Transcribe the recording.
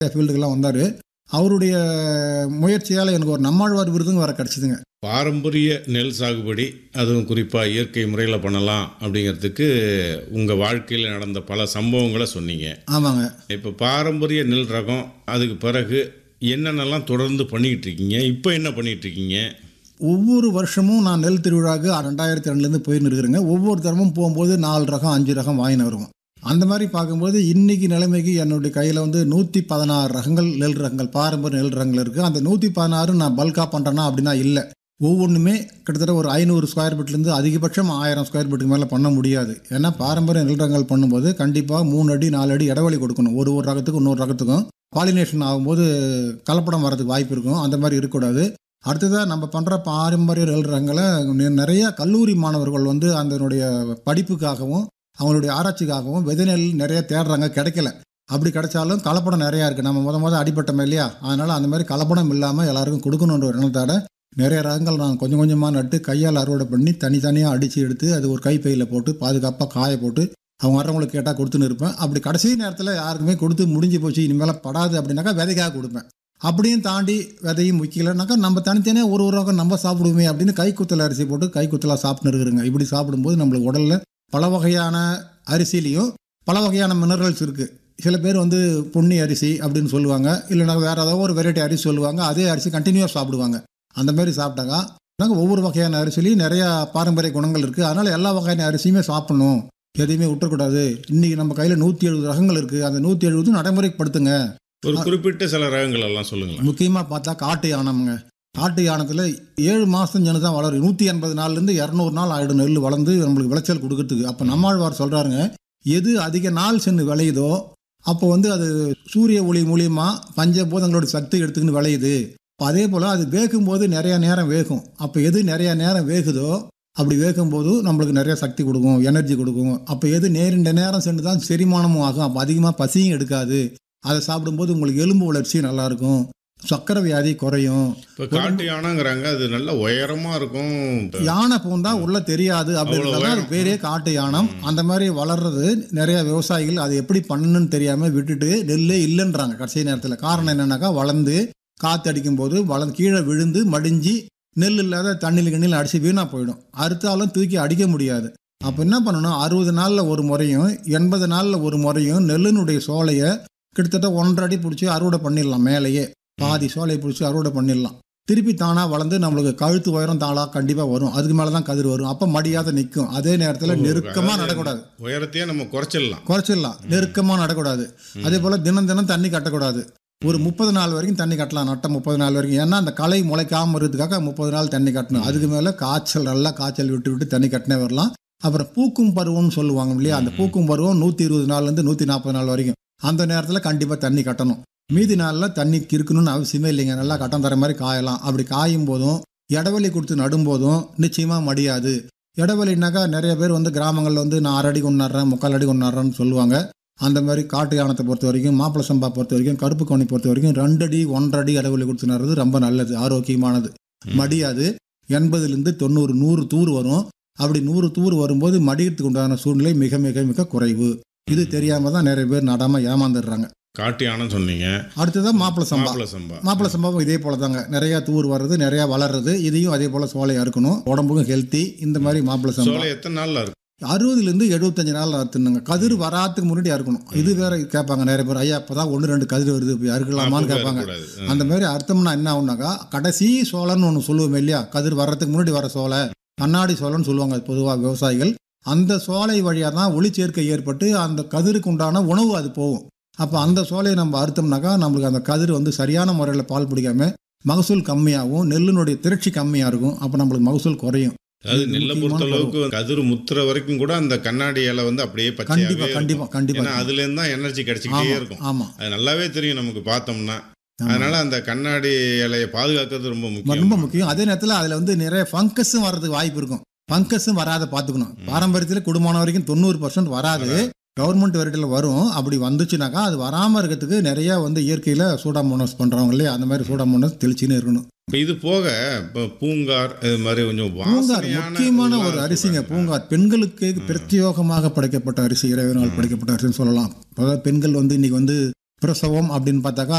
ஃபீல்டுக்கெல்லாம் வந்தார் அவருடைய முயற்சியால் எனக்கு ஒரு நம்மாழ்வார் விருதுங்க வர கிடச்சிதுங்க பாரம்பரிய நெல் சாகுபடி அதுவும் குறிப்பாக இயற்கை முறையில் பண்ணலாம் அப்படிங்கிறதுக்கு உங்கள் வாழ்க்கையில் நடந்த பல சம்பவங்களை சொன்னீங்க ஆமாங்க இப்போ பாரம்பரிய நெல் ரகம் அதுக்கு பிறகு என்னென்னலாம் தொடர்ந்து பண்ணிக்கிட்டு இருக்கீங்க இப்போ என்ன பண்ணிகிட்டு இருக்கீங்க ஒவ்வொரு வருஷமும் நான் நெல் திருவிழாவுக்கு ரெண்டாயிரத்தி ரெண்டுலேருந்து போயின்னு இருக்கிறேங்க ஒவ்வொரு தரமும் போகும்போது நாலு ரகம் அஞ்சு ரகம் வாங்கின்னு வருவோம் அந்த மாதிரி பார்க்கும்போது இன்னைக்கு நிலைமைக்கு என்னுடைய கையில் வந்து நூற்றி பதினாறு ரகங்கள் நெல் ரகங்கள் பாரம்பரிய நெல் ரகங்கள் இருக்குது அந்த நூற்றி பதினாறு நான் பல்காக பண்ணுறேன்னா அப்படின்னா இல்லை ஒவ்வொன்றுமே கிட்டத்தட்ட ஒரு ஐநூறு ஸ்கொயர் ஃபீட்லேருந்து அதிகபட்சம் ஆயிரம் ஸ்கொயர் ஃபீட்டுக்கு மேலே பண்ண முடியாது ஏன்னா பாரம்பரிய நெல் ரகங்கள் பண்ணும்போது கண்டிப்பாக மூணு அடி நாலு அடி இடைவெளி கொடுக்கணும் ஒரு ஒரு ரகத்துக்கும் இன்னொரு ரகத்துக்கும் பாலினேஷன் ஆகும்போது கலப்படம் வரதுக்கு வாய்ப்பு இருக்கும் அந்த மாதிரி இருக்கக்கூடாது அடுத்ததாக நம்ம பண்ணுற பாரம்பரிய நெல் ரகங்களை நி- நிறைய கல்லூரி மாணவர்கள் வந்து அதனுடைய படிப்புக்காகவும் அவங்களுடைய ஆராய்ச்சிக்காகவும் விதை நெல் நிறைய தேடுறாங்க கிடைக்கல அப்படி கிடைச்சாலும் கலப்படம் நிறையா இருக்குது நம்ம முத முத அடிப்பட்டோம் இல்லையா அதனால் அந்த மாதிரி கலப்படம் இல்லாமல் எல்லாருக்கும் கொடுக்கணுன்ற ஒரு எண்ணத்தோட நிறைய ரகங்கள் நான் கொஞ்சம் கொஞ்சமாக நட்டு கையால் அறுவடை பண்ணி தனித்தனியாக அடித்து எடுத்து அது ஒரு கைப்பையில் போட்டு பாதுகாப்பாக காய போட்டு அவங்க வர்றவங்களுக்கு கேட்டால் கொடுத்துன்னு இருப்பேன் அப்படி கடைசி நேரத்தில் யாருக்குமே கொடுத்து முடிஞ்சு போச்சு இனிமேல் படாது அப்படின்னாக்கா விதைக்காக கொடுப்பேன் அப்படியும் தாண்டி விதையும் முக்கியலனாக்கா நம்ம தனித்தனியாக ஒரு ஒரு ரகம் நம்ம சாப்பிடுவோமே அப்படின்னு கைக்குத்தல் அரிசி போட்டு கைக்குத்தலாக சாப்பிட்டு இருக்கிறோங்க இப்படி சாப்பிடும்போது நம்மளுக்கு உடலில் பல வகையான அரிசிலையும் பல வகையான மினரல்ஸ் இருக்குது சில பேர் வந்து பொன்னி அரிசி அப்படின்னு சொல்லுவாங்க இல்லைனா வேறு ஏதாவது ஒரு வெரைட்டி அரிசி சொல்லுவாங்க அதே அரிசி கண்டினியூவாக சாப்பிடுவாங்க அந்த மாதிரி சாப்பிட்டாங்க நாங்கள் ஒவ்வொரு வகையான அரிசிலையும் நிறையா பாரம்பரிய குணங்கள் இருக்குது அதனால் எல்லா வகையான அரிசியுமே சாப்பிடணும் எதையுமே விட்டுறக்கூடாது இன்றைக்கி நம்ம கையில் நூற்றி எழுபது ரகங்கள் இருக்குது அந்த நூற்றி எழுபது நடைமுறைப்படுத்துங்க ஒரு குறிப்பிட்ட சில ரகங்கள் எல்லாம் சொல்லுங்களேன் முக்கியமாக பார்த்தா காட்டு யானம்ங்க காட்டு யானத்தில் ஏழு மாதம் ஜனு தான் வளரும் நூற்றி எண்பது நாள்லேருந்து இரநூறு நாள் ஆயிடும் நெல் வளர்ந்து நம்மளுக்கு விளைச்சல் கொடுக்கறதுக்கு அப்போ நம்மாழ்வார் சொல்கிறாருங்க எது அதிக நாள் சென்று விளையுதோ அப்போ வந்து அது சூரிய ஒளி மூலியமாக பஞ்சபூதங்களோட சக்தி எடுத்துக்கின்னு விளையுது அப்போ அதே போல் அது வேகும்போது நிறைய நேரம் வேகும் அப்போ எது நிறைய நேரம் வேகுதோ அப்படி வேகும்போது நம்மளுக்கு நிறைய சக்தி கொடுக்கும் எனர்ஜி கொடுக்கும் அப்போ எது நேரிண்ட நேரம் சென்று தான் செரிமானமும் ஆகும் அப்போ அதிகமாக பசியும் எடுக்காது அதை சாப்பிடும்போது உங்களுக்கு எலும்பு வளர்ச்சி நல்லா இருக்கும் சக்கரை வியாதி குறையும் இப்போ காட்டு யானைங்கிறாங்க அது நல்ல உயரமாக இருக்கும் யானை பூந்தா உள்ள தெரியாது அப்படின்றதால அது பேரே காட்டு யானம் அந்த மாதிரி வளர்றது நிறைய விவசாயிகள் அது எப்படி பண்ணணும்னு தெரியாம விட்டுட்டு நெல்லே இல்லைன்றாங்க கடைசி நேரத்தில் காரணம் என்னன்னாக்கா வளர்ந்து காத்து அடிக்கும் போது வளர்ந்து கீழே விழுந்து மடிஞ்சு நெல் இல்லாத தண்ணியில் கண்ணில் அடிச்சு வீணா போயிடும் அறுத்தாலும் தூக்கி அடிக்க முடியாது அப்போ என்ன பண்ணணும் அறுபது நாளில் ஒரு முறையும் எண்பது நாளில் ஒரு முறையும் நெல்லினுடைய சோலையை கிட்டத்தட்ட ஒன்றரை அடி பிடிச்சி அறுவடை பண்ணிடலாம் மேலேயே பாதி சோலையை பிடிச்சி அறுவடை பண்ணிடலாம் திருப்பி தானாக வளர்ந்து நம்மளுக்கு கழுத்து உயரம் தாளா கண்டிப்பாக வரும் அதுக்கு மேலே தான் கதிர் வரும் அப்போ மடியாத நிற்கும் அதே நேரத்தில் நெருக்கமாக நடக்கூடாது உயரத்தையே நம்ம குறைச்சிடலாம் குறைச்சிடலாம் நெருக்கமாக நடக்கூடாது அதே போல் தினம் தினம் தண்ணி கட்டக்கூடாது ஒரு முப்பது நாள் வரைக்கும் தண்ணி கட்டலாம் நட்ட முப்பது நாள் வரைக்கும் ஏன்னா அந்த களை முளைக்காம இருக்கிறதுக்காக முப்பது நாள் தண்ணி கட்டணும் அதுக்கு மேலே காய்ச்சல் நல்லா காய்ச்சல் விட்டு விட்டு தண்ணி கட்டினே வரலாம் அப்புறம் பூக்கும் பருவம்னு சொல்லுவாங்க இல்லையா அந்த பூக்கும் பருவம் நூற்றி இருபது நாள்லேருந்து நூற்றி நாற்பது நாள் வரைக்கும் அந்த நேரத்தில் கண்டிப்பாக தண்ணி கட்டணும் மீதி நாளில் தண்ணி இருக்கணும்னு அவசியமே இல்லைங்க நல்லா கட்டம் தர மாதிரி காயலாம் அப்படி காயும் போதும் இடவெளி கொடுத்து நடும்போதும் நிச்சயமாக மடியாது இடவெளினாக்கா நிறைய பேர் வந்து கிராமங்களில் வந்து நான் அரை அடி கொண்டாடுறேன் முக்கால் அடி கொண்டாடுறேன்னு சொல்லுவாங்க அந்த மாதிரி காட்டு யானத்தை பொறுத்த வரைக்கும் மாப்பிள சம்பா பொறுத்த வரைக்கும் கருப்பு கவுனி பொறுத்த வரைக்கும் ரெண்டு அடி ஒன்றரை அடி இடவெளி கொடுத்து நடுறது ரொம்ப நல்லது ஆரோக்கியமானது மடியாது எண்பதுலேருந்து தொண்ணூறு நூறு தூர் வரும் அப்படி நூறு தூர் வரும்போது மடிக்கிறதுக்கு உண்டான சூழ்நிலை மிக மிக மிக குறைவு இது தெரியாம தான் நிறைய பேர் நடாம ஏமாந்துடுறாங்க காட்டு யானைன்னு சொன்னீங்க அடுத்ததான் மாப்பிள சம்பா மாப்பிள சம்பா மாப்பிள சம்பவம் இதே போல தாங்க நிறைய தூர் வர்றது நிறைய வளர்றது இதையும் அதே போல சோலையா இருக்கணும் உடம்புக்கும் ஹெல்த்தி இந்த மாதிரி மாப்பிள சம்பா சோலை எத்தனை நாள்ல இருக்கும் அறுபதுலேருந்து எழுபத்தஞ்சு நாள் அறுத்துனுங்க கதிர் வராதுக்கு முன்னாடி அறுக்கணும் இது வேற கேட்பாங்க நிறைய பேர் ஐயா அப்பதான் ஒன்று ரெண்டு கதிர் வருது இப்போ அறுக்கலாமான்னு அப்பவே கேட்பாங்க இருக்கக்கூடாது. அந்த மாதிரி அர்த்தம்னா என்ன ஆகுனாக்கா கடைசி சோளன்னு ஒன்று சொல்லுவோம் இல்லையா கதிர் வர்றதுக்கு முன்னாடி வர சோலை கண்ணாடி சோளன்னு சொல்லுவாங்க பொதுவாக விவசாயிகள் அந்த சோலை வழியாக தான் ஒளிச்சேர்க்கை ஏற்பட்டு அந்த கதிருக்கு உண்டான உணவு அது போகும் அப்போ அந்த சோலையை நம்ம அறுத்தோம்னாக்கா நம்மளுக்கு அந்த கதிர் வந்து சரியான முறையில் பால் பிடிக்காம மகசூல் கம்மியாகும் நெல்லினுடைய திரட்சி கம்மியாக இருக்கும் அப்போ நம்மளுக்கு மகசூல் குறையும் அதாவது இது நெல்லை முக்கியமான பொறுத்த அளவுக்கு கதிர் முத்துற வரைக்கும் கூட அந்த கண்ணாடி இலை வந்து அப்படியே கண்டிப்பா பச்சையாவே கண்டிப்பா இருக்கும். கண்டிப்பா ஏன்னா அதுல இருந்து தான் எனர்ஜி கிடைச்சிக்கிட்டே ஆமா இருக்கும் ஆமா அது நல்லாவே தெரியும் நமக்கு பார்த்தோம்னா ஆமா. அதனால அந்த கண்ணாடி இலையை பாதுகாக்கிறது ரொம்ப முக்கியம் ரொம்ப முக்கியம் அதே நேரத்தில் அதில் வந்து நிறைய ஃபங்கஸும் வர்றதுக்கு வாய்ப்பு இருக்கும் ஃபங்கஸும் வராத பார்த்துக்கணும் பாரம்பரியத்தில் குடும்பம் வரைக்கும் தொண்ணூறு பர்சன்ட் வராது கவர்மெண்ட் வெரைட்டியில் வரும் அப்படி வந்துச்சுனாக்கா அது வராமல் இருக்கிறதுக்கு நிறைய வந்து இயற்கையில் சூடாமோனஸ் பண்ணுறவங்க இல்லையா அந்த மாதிரி சூடாமோனஸ் தெளிச்சுன்னு இருக்கணும் இப்ப இது போக இப்போ பூங்கார் இது மாதிரி கொஞ்சம் பூங்கார் வாசனையான முக்கியமான ஒரு இதெல்லாம் அரிசிங்க சொல்றாங்க. பூங்கார் பெண்களுக்கு பிரத்யேகமாக படைக்கப்பட்ட அரிசி இறைவனால் படைக்கப்பட்ட அரிசின்னு சொல்லலாம் அதாவது பெண்கள் வந்து இன்னைக்கு வந்து பிரசவம் அப்படின்னு பார்த்தாக்கா